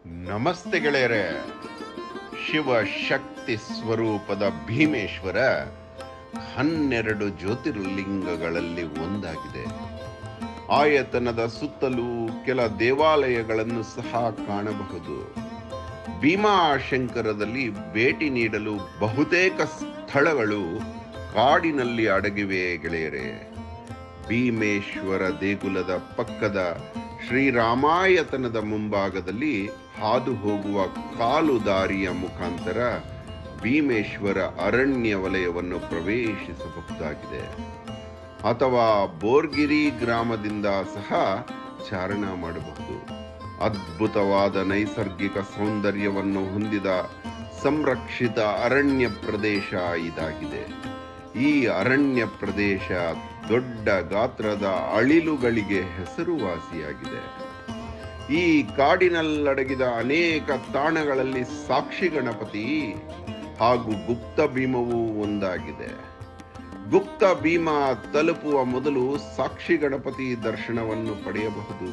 ನಮಸ್ತೆ ಗೆಳೆಯರೆ ಶಿವ ಶಕ್ತಿ ಸ್ವರೂಪದ ಭೀಮೇಶ್ವರ ಹನ್ನೆರಡು ಜ್ಯೋತಿರ್ಲಿಂಗಗಳಲ್ಲಿ ಒಂದಾಗಿದೆ ಆಯತನದ ಸುತ್ತಲೂ ಕೆಲ ದೇವಾಲಯಗಳನ್ನು ಸಹ ಕಾಣಬಹುದು ಭೀಮಾಶಂಕರದಲ್ಲಿ ಭೇಟಿ ನೀಡಲು ಬಹುತೇಕ ಸ್ಥಳಗಳು ಕಾಡಿನಲ್ಲಿ ಅಡಗಿವೆ ಗೆಳೆಯರೆ ಭೀಮೇಶ್ವರ ದೇಗುಲದ ಪಕ್ಕದ ಶ್ರೀರಾಮಾಯತನದ ಮುಂಭಾಗದಲ್ಲಿ ಹಾದು ಹೋಗುವ ಕಾಲು ದಾರಿಯ ಮುಖಾಂತರ ಭೀಮೇಶ್ವರ ಅರಣ್ಯ ವಲಯವನ್ನು ಪ್ರವೇಶಿಸಬಹುದಾಗಿದೆ ಅಥವಾ ಬೋರ್ಗಿರಿ ಗ್ರಾಮದಿಂದ ಸಹ ಚಾರಣ ಮಾಡಬಹುದು ಅದ್ಭುತವಾದ ನೈಸರ್ಗಿಕ ಸೌಂದರ್ಯವನ್ನು ಹೊಂದಿದ ಸಂರಕ್ಷಿತ ಅರಣ್ಯ ಪ್ರದೇಶ ಇದಾಗಿದೆ ಈ ಅರಣ್ಯ ಪ್ರದೇಶ ದೊಡ್ಡ ಗಾತ್ರದ ಅಳಿಲುಗಳಿಗೆ ಹೆಸರುವಾಸಿಯಾಗಿದೆ ಈ ಕಾಡಿನಲ್ಲಡಗಿದ ಅನೇಕ ತಾಣಗಳಲ್ಲಿ ಸಾಕ್ಷಿ ಗಣಪತಿ ಹಾಗೂ ಗುಪ್ತ ಭೀಮವೂ ಒಂದಾಗಿದೆ ಗುಪ್ತ ಭೀಮ ತಲುಪುವ ಮೊದಲು ಸಾಕ್ಷಿ ಗಣಪತಿ ದರ್ಶನವನ್ನು ಪಡೆಯಬಹುದು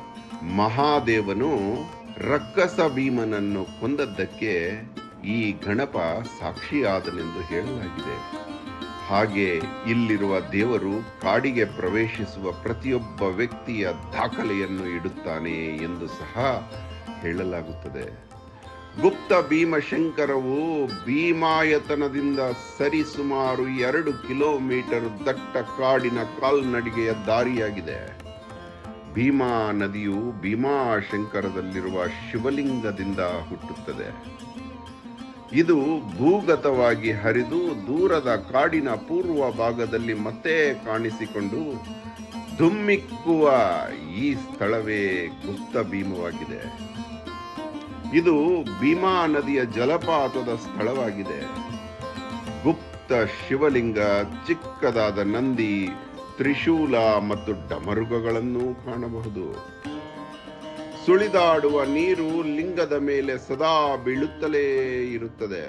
ಮಹಾದೇವನು ರಕ್ಕಸ ಭೀಮನನ್ನು ಕೊಂದದ್ದಕ್ಕೆ ಈ ಗಣಪ ಸಾಕ್ಷಿಯಾದನೆಂದು ಹೇಳಲಾಗಿದೆ ಹಾಗೆ ಇಲ್ಲಿರುವ ದೇವರು ಕಾಡಿಗೆ ಪ್ರವೇಶಿಸುವ ಪ್ರತಿಯೊಬ್ಬ ವ್ಯಕ್ತಿಯ ದಾಖಲೆಯನ್ನು ಇಡುತ್ತಾನೆ ಎಂದು ಸಹ ಹೇಳಲಾಗುತ್ತದೆ ಗುಪ್ತ ಭೀಮಶಂಕರವು ಭೀಮಾಯತನದಿಂದ ಸರಿಸುಮಾರು ಎರಡು ಕಿಲೋಮೀಟರ್ ದಟ್ಟ ಕಾಡಿನ ಕಾಲ್ನಡಿಗೆಯ ದಾರಿಯಾಗಿದೆ ಭೀಮಾ ನದಿಯು ಭೀಮಾಶಂಕರದಲ್ಲಿರುವ ಶಿವಲಿಂಗದಿಂದ ಹುಟ್ಟುತ್ತದೆ ಇದು ಭೂಗತವಾಗಿ ಹರಿದು ದೂರದ ಕಾಡಿನ ಪೂರ್ವ ಭಾಗದಲ್ಲಿ ಮತ್ತೆ ಕಾಣಿಸಿಕೊಂಡು ಧುಮ್ಮಿಕ್ಕುವ ಈ ಸ್ಥಳವೇ ಗುಪ್ತ ಭೀಮವಾಗಿದೆ ಇದು ಭೀಮಾ ನದಿಯ ಜಲಪಾತದ ಸ್ಥಳವಾಗಿದೆ ಗುಪ್ತ ಶಿವಲಿಂಗ ಚಿಕ್ಕದಾದ ನಂದಿ ತ್ರಿಶೂಲ ಮತ್ತು ಡಮರುಗಗಳನ್ನು ಕಾಣಬಹುದು ಸುಳಿದಾಡುವ ನೀರು ಲಿಂಗದ ಮೇಲೆ ಸದಾ ಬೀಳುತ್ತಲೇ ಇರುತ್ತದೆ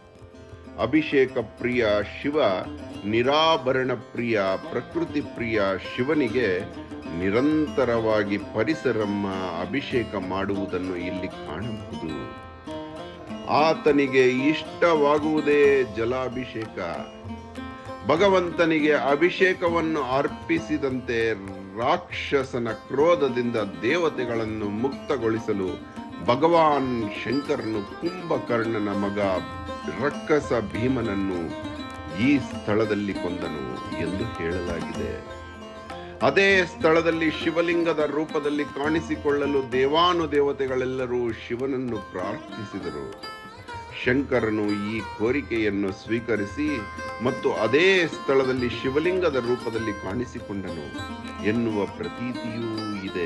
ಅಭಿಷೇಕ ಪ್ರಿಯ ಶಿವ ನಿರಾಭರಣ ಪ್ರಿಯ ಪ್ರಕೃತಿ ಪ್ರಿಯ ಶಿವನಿಗೆ ನಿರಂತರವಾಗಿ ಪರಿಸರಮ್ಮ ಅಭಿಷೇಕ ಮಾಡುವುದನ್ನು ಇಲ್ಲಿ ಕಾಣಬಹುದು ಆತನಿಗೆ ಇಷ್ಟವಾಗುವುದೇ ಜಲಾಭಿಷೇಕ ಭಗವಂತನಿಗೆ ಅಭಿಷೇಕವನ್ನು ಅರ್ಪಿಸಿದಂತೆ ರಾಕ್ಷಸನ ಕ್ರೋಧದಿಂದ ದೇವತೆಗಳನ್ನು ಮುಕ್ತಗೊಳಿಸಲು ಭಗವಾನ್ ಶಂಕರನು ಕುಂಭಕರ್ಣನ ಮಗ ರಕ್ಕಸ ಭೀಮನನ್ನು ಈ ಸ್ಥಳದಲ್ಲಿ ಕೊಂದನು ಎಂದು ಹೇಳಲಾಗಿದೆ ಅದೇ ಸ್ಥಳದಲ್ಲಿ ಶಿವಲಿಂಗದ ರೂಪದಲ್ಲಿ ಕಾಣಿಸಿಕೊಳ್ಳಲು ದೇವಾನು ದೇವತೆಗಳೆಲ್ಲರೂ ಶಿವನನ್ನು ಪ್ರಾರ್ಥಿಸಿದರು ಶಂಕರನು ಈ ಕೋರಿಕೆಯನ್ನು ಸ್ವೀಕರಿಸಿ ಮತ್ತು ಅದೇ ಸ್ಥಳದಲ್ಲಿ ಶಿವಲಿಂಗದ ರೂಪದಲ್ಲಿ ಕಾಣಿಸಿಕೊಂಡನು ಎನ್ನುವ ಪ್ರತೀತಿಯೂ ಇದೆ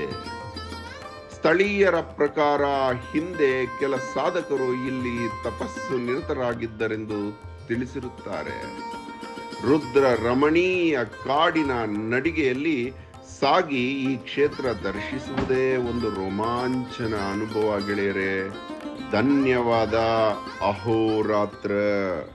ಸ್ಥಳೀಯರ ಪ್ರಕಾರ ಹಿಂದೆ ಕೆಲ ಸಾಧಕರು ಇಲ್ಲಿ ತಪಸ್ಸು ನಿರತರಾಗಿದ್ದರೆಂದು ತಿಳಿಸಿರುತ್ತಾರೆ ರುದ್ರ ರಮಣೀಯ ಕಾಡಿನ ನಡಿಗೆಯಲ್ಲಿ ಸಾಗಿ ಈ ಕ್ಷೇತ್ರ ದರ್ಶಿಸುವುದೇ ಒಂದು ರೋಮಾಂಚನ ಅನುಭವ ಗೆಳೆಯರೆ ಧನ್ಯವಾದ ಅಹೋರಾತ್ರ